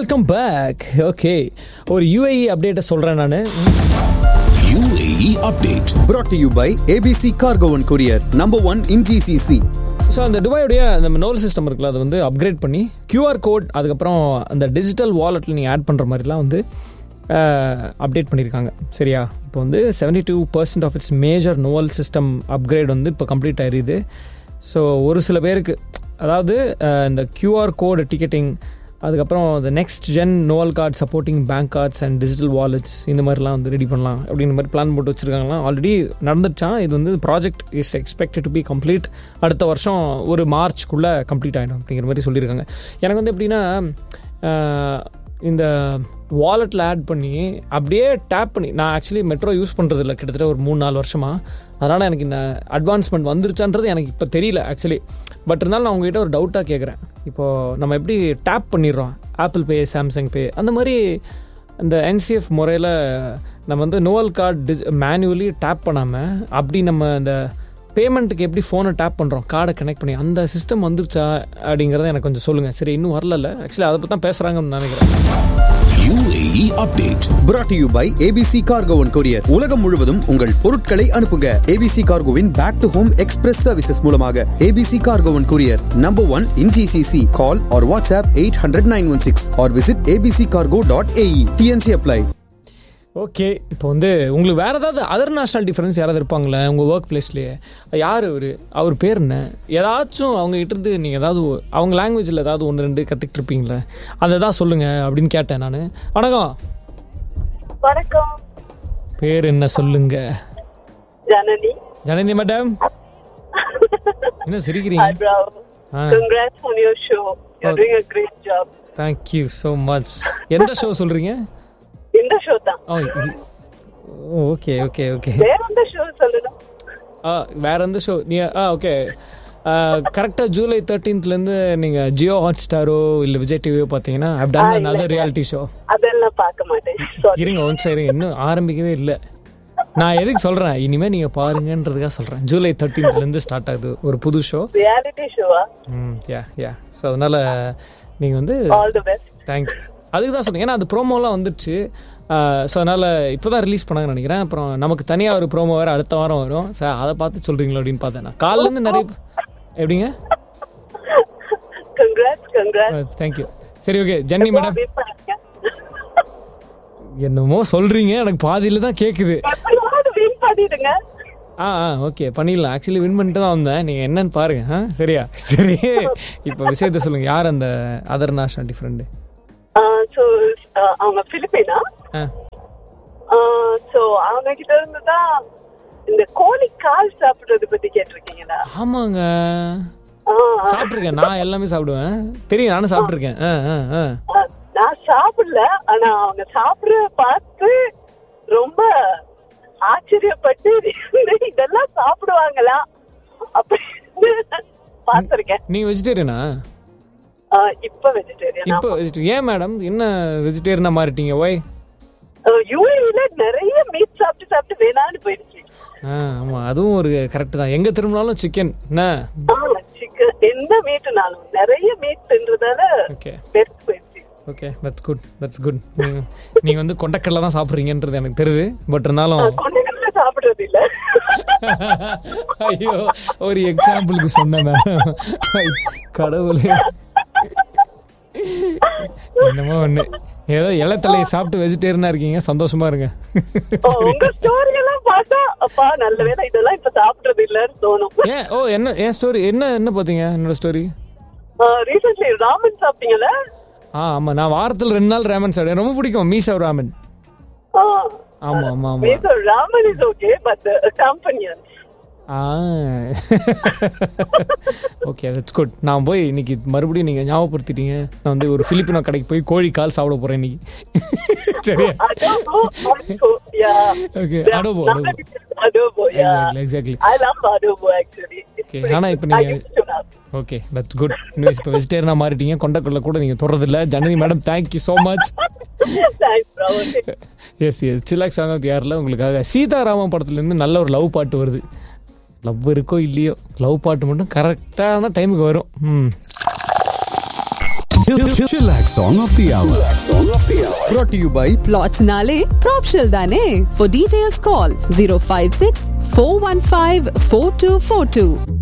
Welcome back okay ஒரு UAE அப்டேட்டை சொல்கிறேன் நான் UAE update. brought to you by ABC Cargo and Courier, number one in GCC. So அந்த துபாயுடைய நம்ம நோல் சிஸ்டம் இருக்குல்ல அதை வந்து அப்கிரேட் பண்ணி QR கோட் அதுக்கப்புறம் அந்த டிஜிட்டல் வாலெட்டில் நீங்கள் ஆட் பண்ணுற மாதிரிலாம் வந்து அப்டேட் பண்ணியிருக்காங்க சரியா இப்போ வந்து seventy two percent of its major nol system upgrade வந்து இப்போ கம்ப்ளீட் ஆயிருது ஸோ ஒரு சில பேருக்கு அதாவது அஹ், இந்த QR கோடு டிக்கெட்டிங் அதுக்கப்புறம் இந்த next gen nol card supporting bank cards and digital wallets இந்த மாதிரிலாம் வந்து ரெடி பண்ணலாம் அப்படின்ற மாதிரி பிளான் போட்டு வச்சுருக்காங்களாம் ஆல்ரெடி நடந்துச்சான் இது வந்து project is expected to be complete அடுத்த வருஷம் ஒரு மார்ச்க்குள்ளே கம்ப்ளீட் ஆகிடும் அப்படிங்கிற மாதிரி சொல்லியிருக்காங்க எனக்கு வந்து எப்படின்னா ஆஹ், இந்த வாலெட்டில் ஆட் பண்ணி அப்படியே டேப் பண்ணி நான் ஆக்சுவலி மெட்ரோ யூஸ் பண்ணுறது இல்லை கிட்டத்தட்ட ஒரு மூணு நாலு வருஷமாக அதனால் எனக்கு இந்த அட்வான்ஸ்மெண்ட் வந்துருச்சான்றது எனக்கு இப்போ தெரியல ஆக்சுவலி பட் இருந்தாலும் நான் உங்ககிட்ட ஒரு டவுட்டாக கேட்குறேன் இப்போது நம்ம எப்படி டேப் பண்ணிடுறோம் ஆப்பிள் பே சாம்சங் பே அந்த மாதிரி இந்த என்சிஎஃப் முறையில் நம்ம வந்து நோவல் கார்டு டிஜ் மேனுவலி டேப் பண்ணாமல் அப்படி நம்ம இந்த பேமெண்ட்டுக்கு எப்படி ஃபோனை டேப் பண்ணுறோம் கார்டை கனெக்ட் பண்ணி அந்த சிஸ்டம் வந்துருச்சா அப்படிங்கிறத எனக்கு கொஞ்சம் சொல்லுங்கள் சரி இன்னும் வரல ஆக்சுவலி அதை பற்றி தான் பேசுகிறாங்கன்னு நினைக்கிறேன் UAE update. brought to you by ABC Cargo and Courier. உலகம் முழுவதும் உங்கள் பொருட்களை அனுப்புங்க ABC Cargoவின் back to home express services மூலமாக ABC Cargo and Courier, number one in GCC. Call or WhatsApp 800-916 or visit abccargo.ae. TNC apply. Okay இப்போ வந்து உங்களுக்கு வேறு ஏதாவது அதர் நேஷனல் டிஃப்ரென்ஸ் யாராவது இருப்பாங்களே உங்கள் ஒர்க் பிளேஸ்லேயே யார் அவர் அவர் பேர் என்ன ஏதாச்சும் அவங்க கிட்ட இருந்து நீங்கள் ஏதாவது ஒ- அவங்க லாங்குவேஜில் ஏதாவது ஒன்று ரெண்டு கற்றுக்கிட்டு இருப்பீங்களே அதை தான் சொல்லுங்கள் அப்படின்னு கேட்டேன் நான் வணக்கம் வணக்கம் பேர் என்ன சொல்லுங்க ஜனனி ஜனனி மேடம் என்ன சிரிக்கிறீங்க eyebrow. Ah. Congrats on your show. You're Oh. doing a great job. Thank you so much எந்த ஷோ சொல்கிறீங்க இந்த ஷோ தான் ஓ ஓகே ஓகே ஓகே வேற எந்த ஷோ சொல்லுங்க ஆ வேற எந்த ஷோ நீ ஆ ஓகே கரெக்டாக ஜூலை தேர்ட்டீன்த்லேருந்து நீங்கள் ஜியோ ஹாட் ஸ்டாரோ இல்லை விஜய் டிவியோ பார்த்தீங்கன்னா அப் டன் another ரியாலிட்டி ஷோ அதெல்லாம் பார்க்க மாட்டேன் Sorry. இருங்க ஒன் சைடு இன்னும் ஆரம்பிக்கவே இல்லை நான் எதுக்கு சொல்கிறேன் இனிமேல் நீங்கள் பாருங்கன்றதுக்காக சொல்கிறேன் ஜூலை தேர்ட்டீன்த்லேருந்து ஸ்டார்ட் ஆகுது ஒரு புது ஷோ ரியாலிட்டி ஷோவா ம் யா யா ஸோ அதனால் நீங்கள் வந்து ஆல் தி பெஸ்ட் தேங்க்யூ அதுக்கு தான் சொன்னேன் ஏன்னா அது ப்ரோமோலாம் வந்துடுச்சு ஸோ அதனால் இப்போ தான் ரிலீஸ் பண்ணாங்கன்னு நினைக்கிறேன் அப்புறம் நமக்கு தனியாக ஒரு ப்ரோமோ வேறு அடுத்த வாரம் வரும் சார் அதை பார்த்து சொல்கிறீங்களா அப்படின்னு பார்த்தேன் நான் காலிலேருந்து நிறைய எப்படிங்க கங்க்ராட்ஸ் கங்க்ராட்ஸ் தேங்க்யூ சரி ஓகே ஜென்னி மேடம் வெயிட் பண்ணுங்க என்னமோ சொல்கிறீங்க எனக்கு பாதியில் தான் கேட்குது எப்படியாவது வெயிட் பண்ணிடுங்க ஆ ஆ ஓகே பண்ணிடலாம் ஆக்சுவலி வின் பண்ணிட்டு தான் வந்தேன் நீங்கள் என்னன்னு பாருங்க ஆ சரியா சரி இப்போ விஷயத்த சொல்லுங்கள் யார் அந்த அதர் நேஷனல் டிஃப்ரெண்டு ஸோ அவங்க பிலிப்பினா ஆ ஸோ அவங்க கிட்ட இருந்து தான் இந்த கோழி கால் சாப்பிடுறது பத்தி கேட்டிருக்கீங்களா ஆமாங்க ஆ, சாப்பிட்ருக்கேன் நான் எல்லாமே சாப்பிடுவேன் தெரியும் நானும் சாப்பிட்ருக்கேன் ஆ ஆ ஆ ஆ, நான் சாப்பிடல ஆனா அவங்க சாப்பிடுற பார்த்து ரொம்ப ஆச்சரியப்பட்டு இதெல்லாம் சாப்பிடுவாங்களா அப்படின்னு பார்த்திருக்கேன் நீங்க வெஜிடேரியனா ஆ, இப்ப வெஜிடேரியன் இப்போ vegetarian. ஏன் மேடம் என்ன வெஜிடேரியனா மாறிட்டீங்க ஒய் யூஏல நிறைய மீட் சாப்பிட்டு சாப்பிட்டு வேணான்னு போயிடுச்சு ஆ ஆமாம் அதுவும் ஒரு கரெக்ட் தான் எங்கே திரும்பினாலும் சிக்கன் என்ன சிக்கன் எந்த மீட்டுனாலும் நிறைய மீட் தின்றதால ஓகே பெருசு போயிடுச்சு okay that's good that's good நீங்கள் நீங்கள் வந்து கொண்டக்கடலை தான் சாப்பிட்றீங்கன்றது எனக்கு தெரியுது பட் இருந்தாலும் கொண்டைக்கடலை சாப்பிடுறது இல்ல ஐயோ ஒரு எக்ஸாம்பிளுக்கு சொன்னேன் மேடம் கடவுளே என்னமோ ஒன்று ஏதோ இலத்தலையை சாப்பிட்டு வெஜிடேரியனாக இருக்கீங்க சந்தோஷமா இருங்க ஓ, உங்க ஸ்டோரி எல்லாம் பார்த்தா அப்பா நல்ல வேளை இதெல்லாம் இப்ப சாப்பிடுறது இல்லன்னு தோணும் ஏன் ஓ என்ன என் ஸ்டோரி என்ன என்ன பார்த்தீங்க என்னோட ஸ்டோரி ரீசென்ட்லி ராமன் சாப்பிட்டீங்கல்ல ஆ ஆமாம் நான் வாரத்தில் ரெண்டு நாள் ரேமன் சாப்பிடுவேன் ரொம்ப பிடிக்கும் மீசா ராமன் ஆ. ஆமாம் ஆமாம் ஆமாம் Maybe ramen is okay, but the accompaniment. ஆ ஓகே தட்ஸ் குட் நான் போய் இன்னைக்கு மறுபடியும் நீங்கள் ஞாபகப்படுத்திட்டீங்க நான் வந்து ஒரு ஃபிலிப்பினோ கடைக்கு போய் கோழி கால் சாப்பிட போகிறேன் இன்னைக்கு சரியா Adobo also, yeah. Okay adobo adobo Adobo, yeah. Exactly exactly I love adobo actually. It's Okay, pretty ஆனா good. இப்ப I நீங்க- used to love. Okay that's good இன்வைஸ் இப்போ வெஜிடேரியனாக மாறிட்டீங்க கொண்டக்கடலை கூட நீங்கள் தொடரதில்ல Janani madam thank you so much Thanks, bro. Okay. Yes yes சிலாக் சாங் ஆஃப் யாரில் உங்களுக்காக சீதாராமன் படத்துலேருந்து நல்ல ஒரு லவ் பாட்டு வருது லவ் இருக்கோ இல்லையோ லவ் பாட்டு மட்டும் கரெக்டான டைமுக்கு வரும் ம் Chillax song of the hour. Song of the hour. brought to you by Plotsnale, Propshell Dane. For details, call 056 415 4242.